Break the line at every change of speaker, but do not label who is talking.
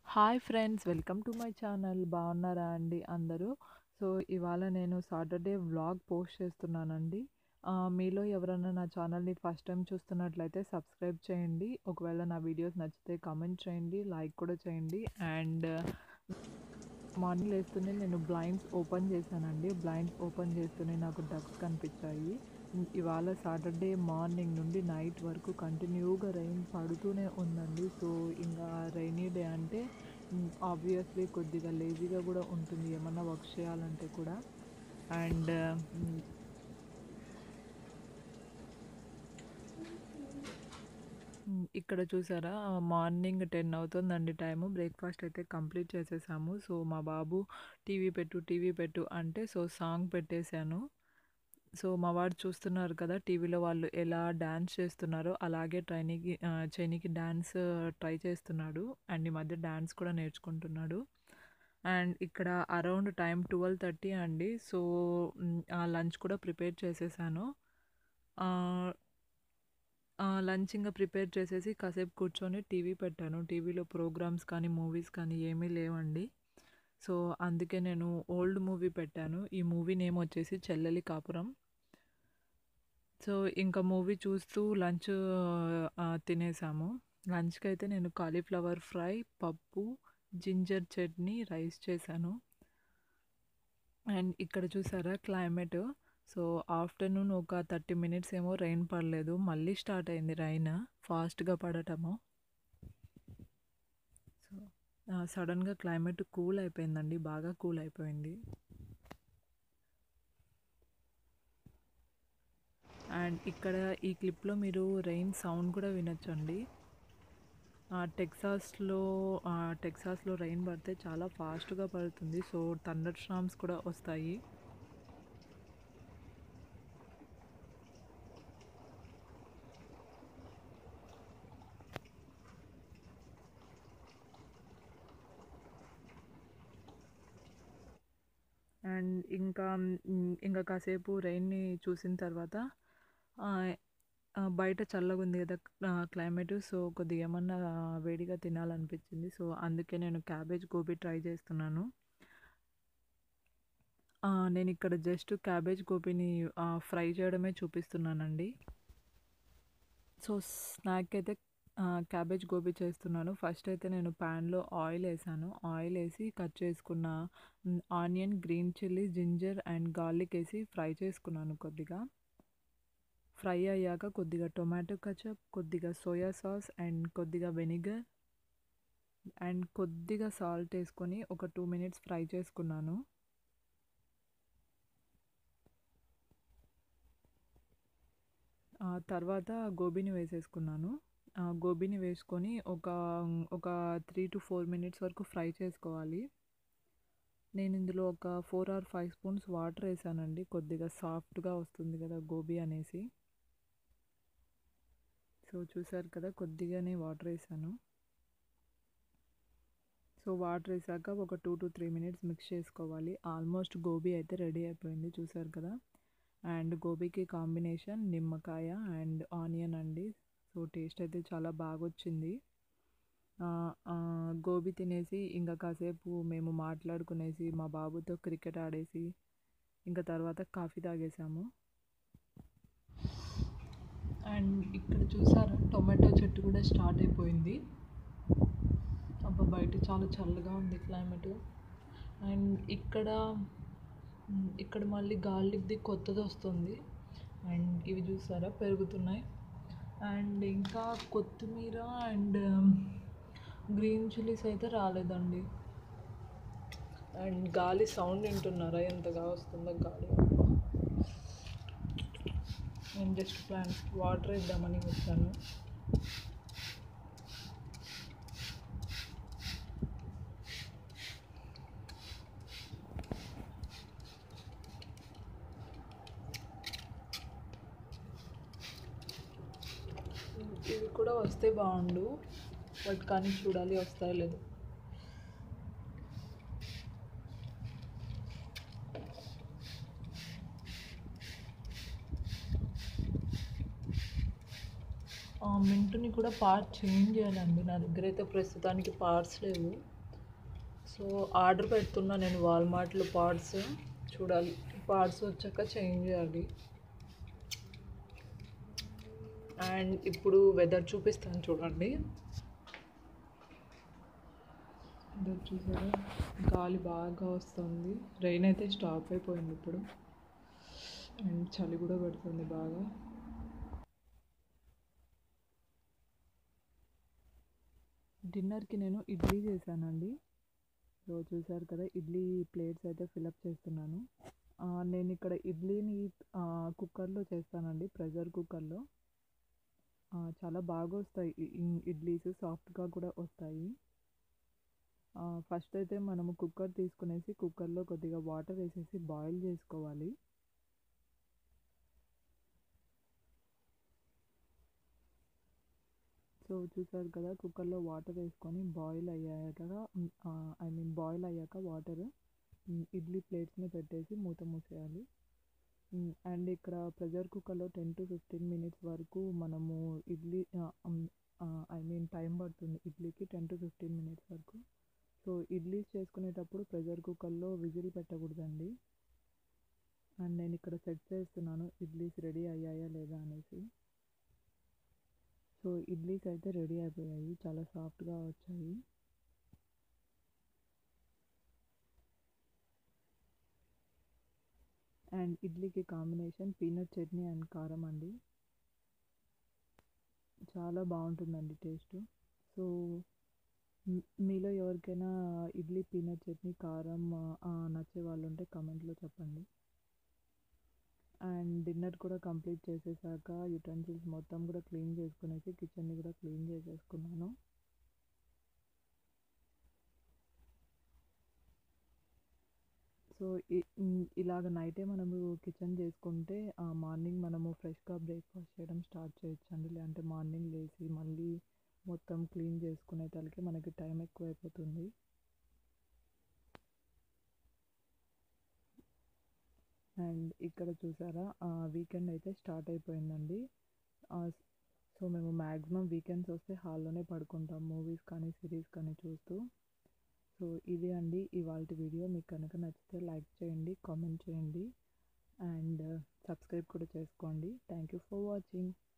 hi friends welcome to my channel బాగున్నారా అండి అందరూ సో ఇవాళ నేను సాటర్డే వ్లాగ్ పోస్ట్ చేస్తున్నానండి ఆ, మీలో ఎవరైనా నా ఛానల్ని ఫస్ట్ టైం చూస్తున్నట్లయితే సబ్స్క్రైబ్ చేయండి ఒకవేళ నా వీడియోస్ నచ్చితే కామెంట్ చేయండి లైక్ కూడా చేయండి అండ్ మార్నింగ్ లేస్తూనే నేను బ్లైండ్స్ ఓపెన్ చేశానండి బ్లైండ్స్ ఓపెన్ చేస్తూనే నాకు డక్స్ కనిపించాయి ఇవాళ సాటర్డే మార్నింగ్ నుండి నైట్ వరకు కంటిన్యూగా రెయిన్ పడుతూనే ఉందండి సో ఇంకా రైనీ డే అంటే ఆబ్వియస్లీ కొద్దిగా లేజీగా కూడా ఉంటుంది ఏమన్నా వర్క్ చేయాలంటే కూడా అండ్ మ్, ఇక్కడ చూసారా మార్నింగ్ టెన్ అవుతుందండి టైము బ్రేక్ఫాస్ట్ అయితే కంప్లీట్ చేసేసాము సో మా బాబు టీవీ పెట్టు టీవీ పెట్టు అంటే సో సాంగ్ పెట్టేశాను సో మా వాడు చూస్తున్నారు కదా టీవీలో వాళ్ళు ఎలా డ్యాన్స్ చేస్తున్నారో అలాగే ట్రైనీకి చైనీకి డ్యాన్స్ ట్రై చేస్తున్నాడు అండ్ ఈ మధ్య డ్యాన్స్ కూడా నేర్చుకుంటున్నాడు అండ్ ఇక్కడ అరౌండ్ టైం ట్వెల్వ్ థర్టీ అండి సో లంచ్ కూడా ప్రిపేర్ చేసేసాను లంచ్ ఇంకా ప్రిపేర్ చేసేసి కాసేపు కూర్చొని టీవీ పెట్టాను టీవీలో ప్రోగ్రామ్స్ కానీ మూవీస్ కానీ ఏమీ లేవండి సో అందుకే నేను ఓల్డ్ మూవీ పెట్టాను ఈ మూవీ నేమ్ వచ్చేసి చెల్లెలి కాపురం సో ఇంకా మూవీ చూస్తూ లంచ్ తినేసాము లంచ్కి అయితే నేను కాలీఫ్లవర్ ఫ్రై పప్పు జింజర్ చట్నీ రైస్ చేశాను అండ్ ఇక్కడ చూసారా క్లైమేట్ సో ఆఫ్టర్నూన్ ఒక థర్టీ మినిట్స్ ఏమో రెయిన్ పడలేదు మళ్ళీ స్టార్ట్ అయింది రైన్ ఫాస్ట్గా పడటము సో సడన్గా క్లైమేట్ కూల్ అయిపోయిందండి బాగా కూల్ అయిపోయింది అండ్ ఇక్కడ ఈ క్లిప్లో మీరు రెయిన్ సౌండ్ కూడా వినొచ్చండి టెక్సాస్లో టెక్సాస్లో రెయిన్ పడితే చాలా ఫాస్ట్గా పడుతుంది సో థండర్ స్టామ్స్ కూడా వస్తాయి అండ్ ఇంకా మ్, ఇంకా కాసేపు రెయిన్ని చూసిన తర్వాత ఆ, ఆ, బయట చల్లగా ఉంది కదా క్లైమేట్ సో కొద్దిగా ఏమన్నా వేడిగా తినాలనిపించింది సో అందుకే నేను క్యాబేజ్ గోబీ ట్రై చేస్తున్నాను ఆ, నేను ఇక్కడ జస్ట్ క్యాబేజ్ గోబీని ఫ్రై చేయడమే చూపిస్తున్నానండి సో స్నాక్ అయితే ఆ, క్యాబేజ్ గోబీ చేస్తున్నాను ఫస్ట్ అయితే నేను ప్యాన్లో ఆయిల్ వేసాను ఆయిల్ వేసి కట్ చేసుకున్న hmm, onion green chilli ginger and garlic వేసి ఫ్రై చేసుకున్నాను కొద్దిగా ఫ్రై అయ్యాక కొద్దిగా టొమాటో కచప్ కొద్దిగా సోయా సాస్ అండ్ కొద్దిగా వెనిగర్ అండ్ కొద్దిగా సాల్ట్ వేసుకొని ఒక టూ మినిట్స్ ఫ్రై చేసుకున్నాను ఆ తర్వాత గోబీని వేసేసుకున్నాను ఆ గోబీని వేసుకొని ఒక ఒక త్రీ టు ఫోర్ మినిట్స్ వరకు ఫ్రై చేసుకోవాలి నేను ఇందులో ఒక four or five spoons water వేసానండి కొద్దిగా సాఫ్ట్గా వస్తుంది కదా గోబీ అనేసి సో చూసారు కదా కొద్దిగానే వాటర్ వేసాను సో వాటర్ వేసాక ఒక two to three minutes mix చేసుకోవాలి ఆల్మోస్ట్ గోబీ అయితే రెడీ అయిపోయింది చూసారు కదా అండ్ గోబీకి కాంబినేషన్ నిమ్మకాయ అండ్ ఆనియన్ అండి సో టేస్ట్ అయితే చాలా బాగా వచ్చింది ఆ, ఆ, గోబీ తినేసి ఇంకా కాసేపు మేము మాట్లాడుకునేసి మా బాబుతో క్రికెట్ ఆడేసి ఇంకా తర్వాత కాఫీ తాగేసాము అండ్ ఇక్కడ చూసారా టొమాటో చెట్టు కూడా స్టార్ట్ అయిపోయింది అబ్బా బయట చాలా చల్లగా ఉంది క్లైమేట్ అండ్ ఇక్కడ మ్, ఇక్కడ మళ్ళీ గార్లిక్ది కొత్తది వస్తుంది అండ్ ఇవి చూసారా పెరుగుతున్నాయి అండ్ ఇంకా కొత్తిమీర అండ్ గ్రీన్ చిల్లీస్ అయితే రాలేదండి అండ్ గాలి సౌండ్ వింటున్నారా ఎంతగా వస్తుందో గాలి నేను జస్ట్ ప్లాంట్స్ వాటర్ ఇద్దామని వచ్చాను ఇవి కూడా వస్తే బాగుండు బట్ కానీ చూడాలి వస్తాయో లేదు మింటుని కూడా పార్ట్ చేంజ్ చేయాలండి నా దగ్గర అయితే ప్రస్తుతానికి పార్ట్స్ లేవు సో ఆర్డర్ పెడుతున్నా నేను వాల్మార్ట్లో పార్ట్స్ చూడాలి పార్ట్స్ వచ్చాక చేంజ్ చేయాలి అండ్ ఇప్పుడు వెదర్ చూపిస్తాను చూడండి వెదర్ చూసారా గాలి బాగా వస్తుంది రెయిన్ అయితే స్టాప్ అయిపోయింది ఇప్పుడు అండ్ చలి కూడా పెడుతుంది బాగా డిన్నర్కి నేను ఇడ్లీ చేశానండి సో చూసారు కదా ఇడ్లీ ప్లేట్స్ అయితే ఫిలప్ చేస్తున్నాను ఆ, నేను ఇక్కడ ఇడ్లీని ఆ, కుక్కర్లో చేస్తానండి ప్రెషర్ కుక్కర్లో ఆ, చాలా బాగా వస్తాయి ఈ- ఈ ఇడ్లీస్ సాఫ్ట్గా కూడా వస్తాయి ఆ, ఫస్ట్ అయితే మనము కుక్కర్ తీసుకునేసి కుక్కర్లో కొద్దిగా వాటర్ వేసేసి బాయిల్ చేసుకోవాలి సో చూసారు కదా కుక్కర్లో వాటర్ వేసుకొని బాయిల్ అయ్యాక ఐ మీన్ బాయిల్ అయ్యాక వాటర్ ఇడ్లీ ప్లేట్స్ని పెట్టేసి మూత మూసేయాలి అండ్ ఇక్కడ ప్రెషర్ కుక్కర్లో టెన్ టు ఫిఫ్టీన్ మినిట్స్ వరకు మనము ఇడ్లీ ఐ మీన్ టైం పడుతుంది ఇడ్లీకి టెన్ టు ఫిఫ్టీన్ మినిట్స్ వరకు సో ఇడ్లీస్ చేసుకునేటప్పుడు ప్రెషర్ కుక్కర్లో విజిల్ పెట్టకూడదండి అండ్ నేను ఇక్కడ సెట్ చేస్తున్నాను ఇడ్లీస్ రెడీ అయ్యాయా లేదా అనేసి సో ఇడ్లీస్ అయితే రెడీ అయిపోయాయి చాలా సాఫ్ట్గా వచ్చాయి అండ్ ఇడ్లీకి కాంబినేషన్ పీనట్ చట్నీ అండ్ కారం అండి చాలా బాగుంటుందండి టేస్ట్ సో మ్- మీలో ఎవరికైనా ఇడ్లీ పీనట్ చట్నీ కారం ఆ, నచ్చే వాళ్ళు ఉంటే కమెంట్లో చెప్పండి అండ్ డిన్నర్ కూడా కంప్లీట్ చేసేసాక యుటెన్సిల్స్ మొత్తం కూడా క్లీన్ చేసుకునేసి కిచెన్ని కూడా క్లీన్ చేసేసుకున్నాను సో ఇ- ఇ- ఇలాగ నైటే మనము కిచెన్ చేసుకుంటే ఆ మార్నింగ్ మనము ఫ్రెష్గా బ్రేక్ఫాస్ట్ చేయడం స్టార్ట్ చేయొచ్చండి లేదంటే మార్నింగ్ లేచి మళ్ళీ మొత్తం క్లీన్ చేసుకునే తలకి మనకి టైం ఎక్కువ అయిపోతుంది అండ్ ఇక్కడ చూసారా వీకెండ్ అయితే స్టార్ట్ అయిపోయిందండి సో మేము మ్యాక్సిమం వీకెండ్స్ వస్తే హాల్లోనే పడుకుంటాం మూవీస్ కానీ సిరీస్ కానీ చూస్తూ సో ఇది అండి ఇవాళ వీడియో మీకు కనుక నచ్చితే లైక్ చేయండి కామెంట్ చేయండి అండ్ సబ్స్క్రైబ్ కూడా చేసుకోండి థ్యాంక్ యూ ఫర్ వాచింగ్